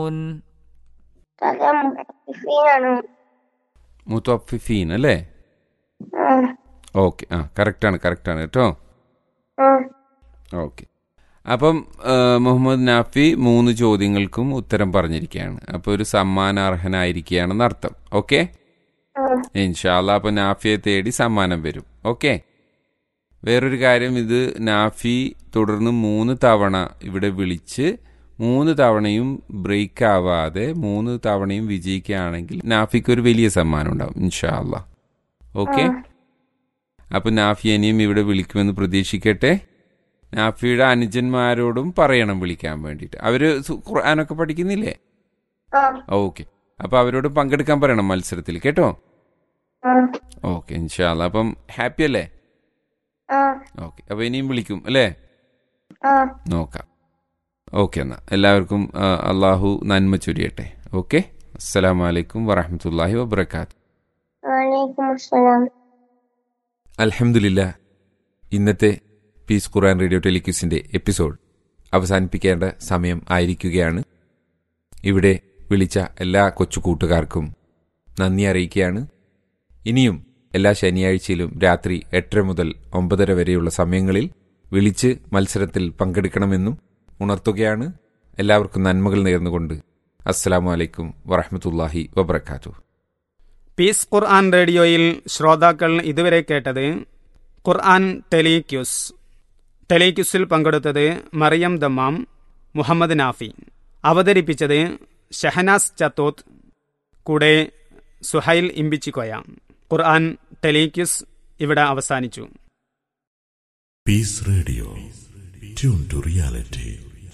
മുത്തഫിഫൂൻ ഉസ്താദെ മുത്തഫിഫീനാണ് മുത്തഫിഫീൻ അല്ലേ ആ ഓക്കെ ആ കറക്റ്റാണ് കറക്റ്റാണ് കേട്ടോ ആ ഓക്കെ അപ്പം ആ, മുഹമ്മദ് നാഫി മൂന്ന് ചോദ്യങ്ങൾക്കും ഉത്തരം പറഞ്ഞിരിക്കുകയാണ് അപ്പോൾ ഒരു സമ്മാനാർഹനായിരിക്കുകയാണെന്ന് അർത്ഥം ഓക്കെ ആ ഇൻഷാല്ല അപ്പോൾ നാഫിയെ തേടി സമ്മാനം വരും ഓക്കെ വേറൊരു കാര്യം ഇത് നാഫി തുടർന്ന് മൂന്ന് തവണ ഇവിടെ വിളിച്ച് മൂന്ന് തവണയും ബ്രേക്ക് ആവാതെ മൂന്ന് തവണയും വിജയിക്കുകയാണെങ്കിൽ നാഫിക്ക് ഒരു വലിയ സമ്മാനം ഉണ്ടാവും ഇൻഷാല്ല ഓക്കെ അപ്പൊ നാഫി ഇനിയും ഇവിടെ വിളിക്കുമെന്ന് പ്രതീക്ഷിക്കട്ടെ നാഫിയുടെ അനുജന്മാരോടും പറയണം വിളിക്കാൻ വേണ്ടിയിട്ട് അവര് സു- ഖുർആനൊക്കെ പഠിക്കുന്നില്ലേ ആ ഓക്കെ അപ്പൊ അവരോട് പങ്കെടുക്കാൻ പറയണം മത്സരത്തിൽ കേട്ടോ ആ ഓക്കെ ഇൻഷാല്ല അപ്പം ഹാപ്പി അല്ലേ ആ ഓക്കെ അപ്പൊ ഇനിയും വിളിക്കും അല്ലേ ആ നോക്കാം ഓക്കെ എന്നാ എല്ലാവർക്കും ആ, അള്ളാഹു നന്മ ചൊരിയട്ടെ ഓക്കെ അസ്സലാമലൈക്കും വറഹമത്തല്ലാഹി വബർക്കാത്ത് വലൈക്കും അസ്സലാം അലഹമില്ല ഇന്നത്തെ പീസ് ഖുറാൻ റേഡിയോ ടെലിക്യൂസിന്റെ എപ്പിസോഡ് അവസാനിപ്പിക്കേണ്ട സമയം ആയിരിക്കുകയാണ് ഇവിടെ വിളിച്ച എല്ലാ കൊച്ചു കൂട്ടുകാർക്കും നന്ദി അറിയിക്കുകയാണ് ഇനിയും എല്ലാ ശനിയാഴ്ചയിലും രാത്രി എട്ടര മുതൽ ഒമ്പതര വരെയുള്ള സമയങ്ങളിൽ വിളിച്ച് മത്സരത്തിൽ പങ്കെടുക്കണമെന്നും ഉണർത്തുകയാണ് എല്ലാവർക്കും നന്മകൾ നേർന്നുകൊണ്ട് അസ്സലാമു അലൈക്കും വറഹമത്തല്ലാഹി വബർക്കാത്തു പീസ് ഖുർആൻ റേഡിയോയിൽ ശ്രോതാക്കൾ ഇതുവരെ കേട്ടത് ഖുർആൻ ടെലിക്യൂസ് ടെലിക്യൂസിൽ പങ്കെടുത്തത് മറിയം ദമ്മാം മുഹമ്മദ് നാഫി അവതരിപ്പിച്ചത് ഷഹനാസ് ചത്തോത്ത് കൂടെ സുഹൈൽ ഇമ്പിച്ചിക്കോയ ഖുർആൻ ടെലിക്യൂസ് ഇവിടെ അവസാനിച്ചു Peace Radio. Tune to reality.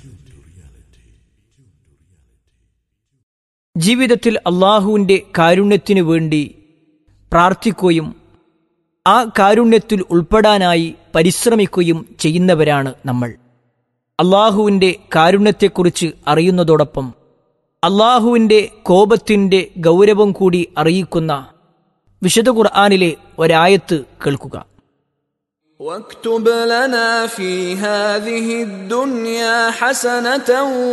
ജീവിതത്തിൽ അള്ളാഹുവിൻ്റെ കാരുണ്യത്തിനു വേണ്ടി പ്രാർത്ഥിക്കുകയും ആ കാരുണ്യത്തിൽ ഉൾപ്പെടാനായി പരിശ്രമിക്കുകയും ചെയ്യുന്നവരാണ് നമ്മൾ അള്ളാഹുവിൻ്റെ കാരുണ്യത്തെക്കുറിച്ച് അറിയുന്നതോടൊപ്പം അള്ളാഹുവിൻ്റെ കോപത്തിൻ്റെ ഗൗരവം കൂടി അറിയിക്കുന്ന വിശുദ്ധ ഖുർആാനിലെ ഒരായത്ത് കേൾക്കുക واكتب لنا في هذه الدنيا حسنة